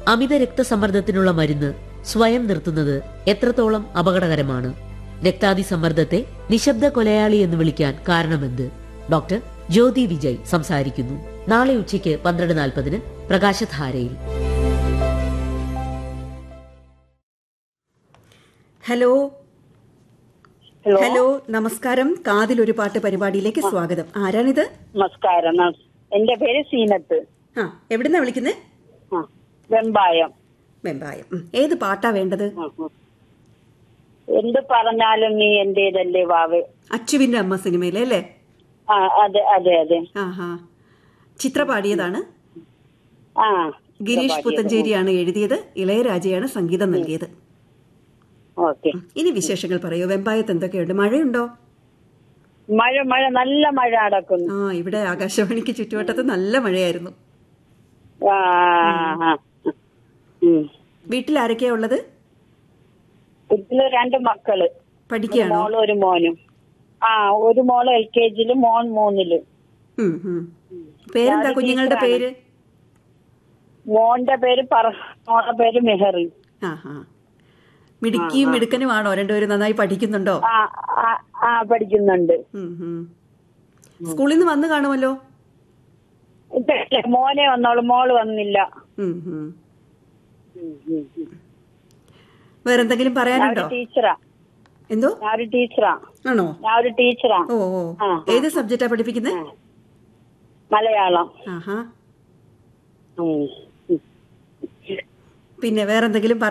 അമിത രക്തസമ്മർദ്ദത്തിനുള്ള മരുന്ന് സ്വയം നിർത്തുന്നത് എത്രത്തോളം അപകടകരമാണ് രക്താതിസമ്മർദ്ദത്തെ നിശബ്ദ കൊലയാളി എന്ന് വിളിക്കാൻ കാരണമെന്ത് ഡോക്ടർ ജ്യോതി വിജയ് സംസാരിക്കുന്നു നാളെ ഉച്ചയ്ക്ക് പന്ത്രണ്ട് നാൽപ്പതിന് പ്രകാശധാരയിൽ ഹലോ ഹലോ ഹലോ നമസ്കാരം കാതിൽ ഒരു പാട്ട് പരിപാടിയിലേക്ക് സ്വാഗതം ആരാണിത് നമസ്കാരം നമസ്- എന്റെ പേര് സീനത്ത് ആ എവിടുന്നാ വിളിക്കുന്നത് ആ, വെമ്പായം വെമ്പായം ഉം. ഏത് പാട്ടാ വേണ്ടത് ഉം, ഉം. എന്ത് പറഞ്ഞാലും നീ എന്റേതല്ലേ വാവ് അച്ചുവിന്റെ അമ്മ സിനിമയിലെ അല്ലേ ആ അതെ അതെ അതെ ആഹാ ചിത്ര പാടിയതാണ് ആ ഗിരീഷ് പുത്തഞ്ചേരിയാണ് എഴുതിയത് ഇളയരാജയാണ് സംഗീതം നൽകിയത് ഓക്കെ ഇനി വിശേഷങ്ങൾ പറയൂ വെമ്പായത്ത് എന്തൊക്കെയുണ്ട് മഴയുണ്ടോ മഴ മഴ നല്ല മഴ നടക്കുന്നു ആ ഇവിടെ ആകാശവാണിക്ക് ചുറ്റുവട്ടത്ത് നല്ല മഴയായിരുന്നു ആ ആ, ഉം. വീട്ടിൽ ആരൊക്കെയാ ഉള്ളത് ഇതില് രണ്ട് മക്കള് ഒരു പഠിക്കുകയാണോ മോളും ഒരു മോനും ആ ഒരു മോള് എൽ കെ ജിയില് മോൻ മൂന്നില് ഉം, ഉം. പേരെന്താ കുഞ്ഞുങ്ങളുടെ പേര് മോന്റെ പേര് പറ മോളുടെ പേര് മെഹറി ആഹാ മിടുക്കിയും മിടുക്കനുമാണോ രണ്ടുപേരും നന്നായി പഠിക്കുന്നുണ്ടോ ആ ആ, ആ പഠിക്കുന്നുണ്ട് ഉം, ഉം. സ്കൂളിൽ നിന്ന് വന്നു കാണുമല്ലോ ഇല്ല, മോനെ വന്നോളൂ മോള് വന്നില്ല ഉം, ഉം. ഉം, ഉം, ഉം. വേറെന്തെങ്കിലും ഞാൻ ഒരു പറയാനുണ്ടോ ടീച്ചറാ എന്തോ ഞാൻ ഒരു ടീച്ചറാ ആണോ ഞാൻ ഒരു ടീച്ചറാ ഓ ഓ ആ, ഏത് സബ്ജക്റ്റാ പഠിപ്പിക്കുന്നത് മലയാളം ആഹാ ഉം. പിന്നെ വേറെന്തെങ്കിലും